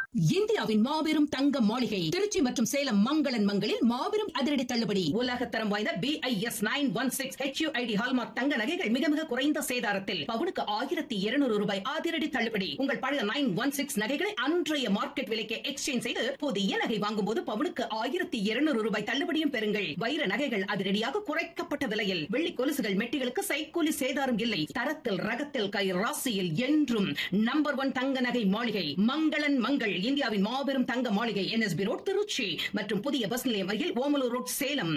இந்தியாவின் மாபெரும் தங்க மாளிகை திருச்சி மற்றும் சேலம் மங்களன் மங்களில் மாபெரும் அதிரடி தள்ளுபடி உலகத்தரம் வாய்ந்த B I S nine one six HUID hallmark தங்க நகைகள் மிக மிக குறைந்த சேதாரத்தில் பவுனுக்கு ஆயிரத்தி இருநூறு ரூபாய் அதிரடி தள்ளுபடி உங்கள் பழைய நைன் ஒன் சிக்ஸ் நகைகளை அன்றைய மார்க்கெட் விலைக்கு எக்ஸ்சேஞ்ச் செய்து புதிய நகை வாங்கும் போது பவுனுக்கு ஆயிரத்தி இருநூறு ரூபாய் தள்ளுபடியும் பெறுங்கள் வைர நகைகள் அதிரடியாக குறைக்கப்பட்ட விலையில் வெள்ளி கொலுசுகள் மெட்டிகளுக்கு சைக்கூலி சேதாரம் இல்லை தரத்தில் ரகத்தில் கை ராசியில் என்றும் நம்பர் ஒன் தங்க நகை மாளிகை மங்களன் மங்கள் இந்தியாவின் மாபெரும் தங்க மாளிகை என்எஸ்பி ரோட் திருச்சி மற்றும் புதிய பஸ் நிலையம் அருகில் ஓமலூர் ரோட் சேலம்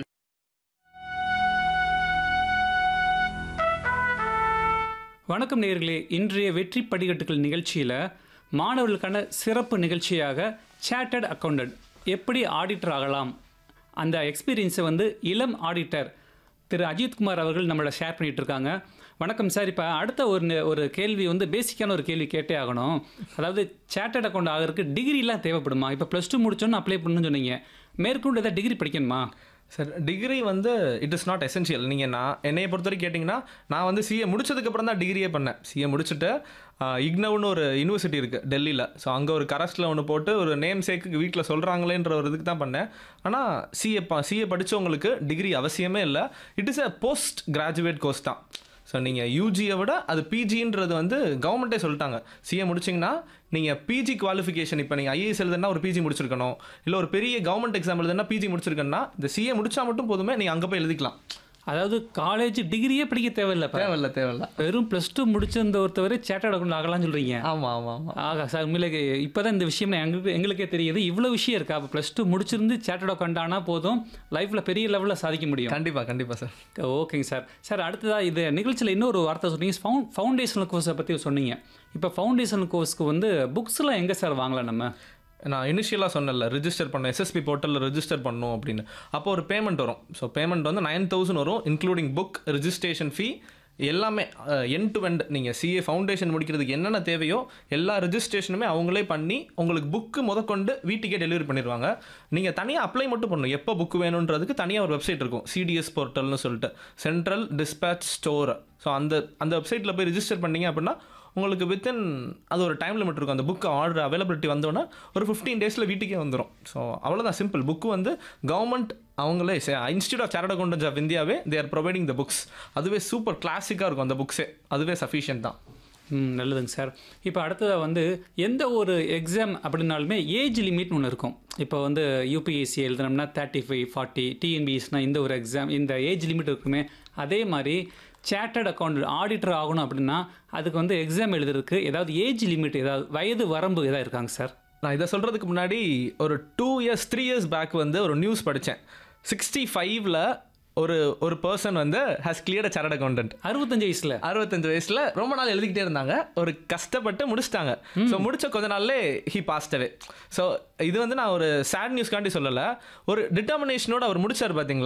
வணக்கம் நேயர்களே இன்றைய வெற்றி படிக்கட்டுகள் நிகழ்ச்சியில் மாணவர்களுக்கான சிறப்பு நிகழ்ச்சியாக சேட்டட் அக்கௌண்டன்ட் எப்படி ஆடிட்டர் ஆகலாம் அந்த எக்ஸ்பீரியன்ஸை வந்து இளம் ஆடிட்டர் திரு அஜித்குமார் அவர்கள் நம்மளை ஷேர் பண்ணிட்டு இருக்காங்க வணக்கம் சார் இப்போ அடுத்த ஒரு நி- ஒரு கேள்வி வந்து பேசிக்கான ஒரு கேள்வி கேட்டே ஆகணும் அதாவது சேட்டட் அக்கௌண்ட் ஆகிறதுக்கு டிகிரிலாம் தேவைப்படுமா இப்போ ப்ளஸ் டூ முடிச்சோன்னு அப்ளை பண்ணணும்னு சொன்னீங்க மேற்கொண்டு ஏதாவது டிகிரி படிக்கணுமா சார் டிகிரி வந்து இட் இஸ் நாட் எசென்ஷியல் நீங்கள் நான் என்னைய பொறுத்த வரைக்கும் கேட்டிங்கன்னா நான் வந்து சிஏ முடிச்சதுக்கப்புறம் தான் டிகிரியே பண்ணேன் சிஏ முடிச்சுட்டு இக்னவுன்னு ஒரு யூனிவர்சிட்டி இருக்குது டெல்லியில் ஸோ அங்கே ஒரு கரஸ்டில் ஒன்று போட்டு ஒரு நேம் சேக்கு வீட்டில் சொல்கிறாங்களேன்ற ஒரு இதுக்கு தான் பண்ணேன் ஆனால் சிஏ ப சிஏ படித்தவங்களுக்கு டிகிரி அவசியமே இல்லை it is a post graduate course தான் ஸோ நீங்கள் யூஜியை விட அது பிஜின்றது வந்து கவர்மெண்ட்டே சொல்லிட்டாங்க சிஏ முடிச்சிங்கன்னா நீங்கள் பிஜி குவாலிஃபிகேஷன் இப்போ நீங்கள் ஐஏஎஸ் எழுதுனா ஒரு பிஜி முடிச்சிருக்கணும் இல்லை ஒரு பெரிய கவர்மெண்ட் எக்ஸாம் எழுதுனா பிஜி முடிச்சிருக்கணும்னா இந்த சிஏ முடிச்சா மட்டும் போதுமே நீங்கள் அங்கே போய் எழுதிக்கலாம் அதாவது காலேஜ் டிகிரியே படிக்க தேவையில்லை இப்ப. தேவையில்ல தேவையில்ல வெறும் ப்ளஸ் டூ முடிச்சிருந்த ஒருத்தவரை சேட்டட் அக்கௌண்ட் ஆகலாம்னு சொல்கிறீங்க ஆமாம் ஆமாம் ஆமாம் ஆகா சார் உண்மையிலே இப்போ தான் இந்த விஷயம் எங்களுக்கு எங்களுக்கே தெரியுது இவ்வளோ விஷயம் இருக்கா அப்போ ப்ளஸ் டூ முடிச்சிருந்து சேட்டட் அக்கௌண்ட் ஆனால் போதும் லைஃப்பில் பெரிய லெவலில் சாதிக்க முடியும் கண்டிப்பாக கண்டிப்பாக சார் ஓகேங்க சார் சார் அடுத்ததாக இது நிகழ்ச்சியில் இன்னொரு வார்த்தை சொன்னீங்க ஃபவுண்ட் ஃபவுண்டேஷனல் கோர்ஸை பற்றி சொன்னீங்க இப்போ ஃபவுண்டேஷனல் கோர்ஸ்க்கு வந்து புக்ஸ்லாம் எங்கே சார் வாங்கலாம் நம்ம நான் இனிஷியலாக சொன்னல ரிஜிஸ்டர் பண்ண எஸ்எஸ்பி போர்ட்டலில் ரிஜிஸ்டர் பண்ணணும் அப்படின்னு அப்போ ஒரு பேமெண்ட் வரும் ஸோ பேமெண்ட் வந்து நைன் தௌசண்ட் வரும் இன்க்ளூடிங் புக் ரிஜிஸ்ட்ரேஷன் ஃபீ எல்லாமே என் டு எண்ட் நீங்கள் சிஏ ஃபவுண்டேஷன் முடிக்கிறதுக்கு என்னென்ன தேவையோ எல்லா ரிஜிஸ்ட்ரேஷனுமே அவங்களே பண்ணி உங்களுக்கு புக்கு முதற்கொண்டு வீட்டுக்கே டெலிவரி பண்ணிடுவாங்க நீங்கள் தனியாக அப்ளை மட்டும் பண்ணணும் எப்போ புக் வேணுன்றதுக்கு தனியாக ஒரு வெப்சைட் இருக்கும் சிடிஎஸ் போர்ட்டல்னு சொல்லிட்டு சென்ட்ரல் டிஸ்பேச் ஸ்டோர் ஸோ அந்த அந்த வெப்சைட்டில் போய் ரிஜிஸ்டர் பண்ணீங்க அப்படின்னா உங்களுக்கு வித்தின் அது ஒரு டைம் லிமிட் இருக்கும் அந்த புக்கு ஆர்டர் அவைலபிலிட்டி வந்தோன்னா ஒரு ஃபிஃப்டீன் டேஸில் வீட்டுக்கே வந்துடும் ஸோ அவ்வளோதான் சிம்பிள் புக்கு வந்து கவர்மெண்ட் அவங்களே institute of chartered accountants of இந்தியாவே they are providing the books அதுவே சூப்பர் கிளாசிக்காக இருக்கும் அந்த புக்ஸே அதுவே சஃபிஷியன்ட் தான் ம் நல்லதுங்க சார் இப்போ அடுத்ததாக வந்து எந்த ஒரு எக்ஸாம் அப்படின்னாலுமே ஏஜ் லிமிட்னு ஒன்று இருக்கும் இப்போ வந்து யூபிஎஸ்சி எழுதுனோம்னா தேர்ட்டி ஃபைவ் ஃபார்ட்டி டிஎன்பிஎஸ்னால் இந்த ஒரு எக்ஸாம் இந்த ஏஜ் லிமிட் இருக்குமே அதே மாதிரி சேட்டட் அக்கௌண்ட் ஆடிட்டர் ஆகணும் அப்படின்னா அதுக்கு வந்து எக்ஸாம் எழுதுறதுக்கு ஏதாவது ஏஜ் லிமிட் ஏதாவது வயது வரம்பு ஏதாவது இருக்காங்க சார் நான் இதை சொல்கிறதுக்கு முன்னாடி ஒரு two years three years back வந்து ஒரு நியூஸ் படித்தேன் சிக்ஸ்டி ஃபைவ்ல ஒரு ஒரு பர்சன் வந்து ஹஸ் கிளியர் சேரட் அக்கௌண்டன்ட் அறுபத்தஞ்சு வயசில் அறுபத்தஞ்சு வயசுல ரொம்ப நாள் எழுதிக்கிட்டே இருந்தாங்க ஒரு கஷ்டப்பட்டு முடிச்சிட்டாங்க ஸோ முடிச்ச கொஞ்ச நாள்லே ஹி பாஸ்டவே ஸோ இது வந்து நான் ஒரு சேட் நியூஸ்காண்டி சொல்லலை ஒரு டிட்டர்மினேஷனோட அவர் முடிச்சார் பார்த்தீங்களா